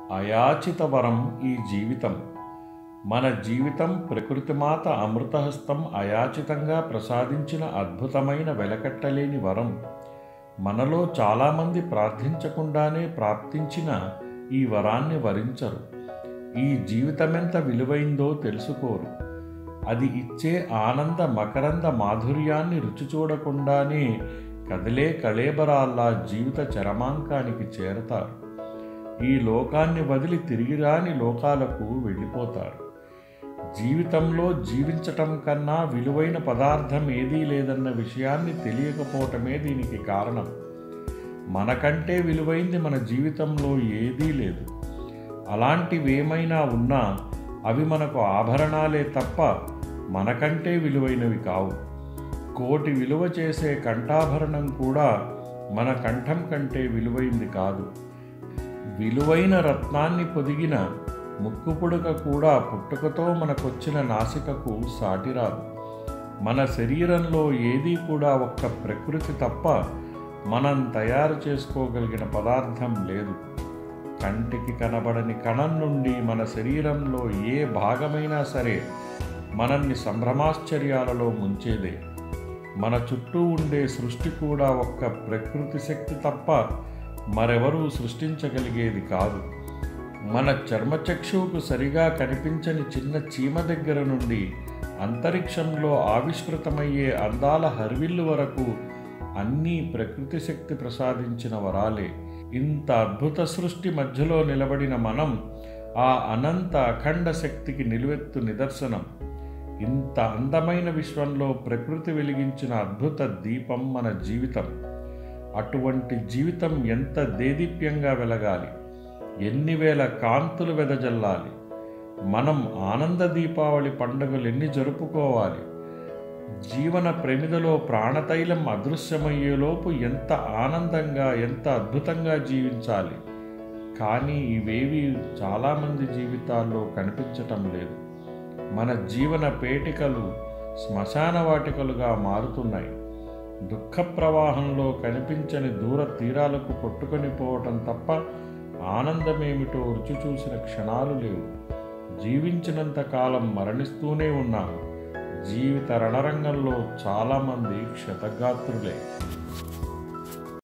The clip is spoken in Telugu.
అయాచిత వరం ఈ జీవితం మన జీవితం ప్రకృతిమాత అమృతహస్తం అయాచితంగా ప్రసాదించిన అద్భుతమైన వెలకట్టలేని వరం మనలో చాలామంది ప్రార్థించకుండానే ప్రాప్తించిన ఈ వరాన్ని వరించరు ఈ జీవితమెంత విలువైందో తెలుసుకోరు అది ఇచ్చే ఆనంద మకరంద మాధుర్యాన్ని రుచి చూడకుండానే కదిలే కళేబరాల్లా జీవిత చరమాంకానికి చేరతారు ఈ లోకాన్ని వదిలి తిరిగి రాని లోకాలకు వెళ్ళిపోతారు జీవితంలో జీవించటం కన్నా విలువైన పదార్థం ఏదీ లేదన్న విషయాన్ని తెలియకపోవటమే దీనికి కారణం మనకంటే విలువైంది మన జీవితంలో ఏదీ లేదు అలాంటివేమైనా ఉన్నా అవి మనకు ఆభరణాలే తప్ప మనకంటే విలువైనవి కావు కోటి విలువ చేసే కంఠాభరణం కూడా మన కంఠం కంటే విలువైంది కాదు విలువైన రత్నాన్ని పొదిగిన ముక్కు పుడక కూడా పుట్టుకతో మనకొచ్చిన నాసికకు సాటిరాదు మన శరీరంలో ఏదీ కూడా ఒక్క ప్రకృతి తప్ప మనం తయారు చేసుకోగలిగిన పదార్థం లేదు కంటికి కనబడని కణం నుండి మన శరీరంలో ఏ భాగమైనా సరే మనల్ని సంభ్రమాశ్చర్యాలలో ముంచేదే మన చుట్టూ ఉండే సృష్టి కూడా ఒక్క ప్రకృతి శక్తి తప్ప మరెవరూ సృష్టించగలిగేది కాదు మన చర్మచక్షువుకు సరిగా కనిపించని చిన్న చీమ దగ్గర నుండి అంతరిక్షంలో ఆవిష్కృతమయ్యే అందాల హర్విల్లు వరకు అన్నీ ప్రకృతి శక్తి ప్రసాదించిన వరాలే ఇంత అద్భుత సృష్టి మధ్యలో నిలబడిన మనం ఆ అనంత అఖండ శక్తికి నిలువెత్తు నిదర్శనం ఇంత అందమైన విశ్వంలో ప్రకృతి వెలిగించిన అద్భుత దీపం మన జీవితం అటువంటి జీవితం ఎంత దేదీప్యంగా వెలగాలి ఎన్ని వేల కాంతులు వెదజల్లాలి మనం ఆనంద దీపావళి పండుగలు ఎన్ని జరుపుకోవాలి జీవన ప్రమిదలో ప్రాణతైలం అదృశ్యమయ్యేలోపు ఎంత ఆనందంగా ఎంత అద్భుతంగా జీవించాలి కానీ ఇవేవి చాలామంది జీవితాల్లో కనిపించటం లేదు మన జీవన పేటికలు శ్మశాన వాటికలుగా మారుతున్నాయి దుఃఖ ప్రవాహంలో కనిపించని దూర తీరాలకు కొట్టుకొని పోవటం తప్ప ఆనందమేమిటో రుచి చూసిన క్షణాలు లేవు జీవించినంత కాలం మరణిస్తూనే ఉన్నాం జీవిత రణరంగంలో చాలామంది క్షతగాత్రులే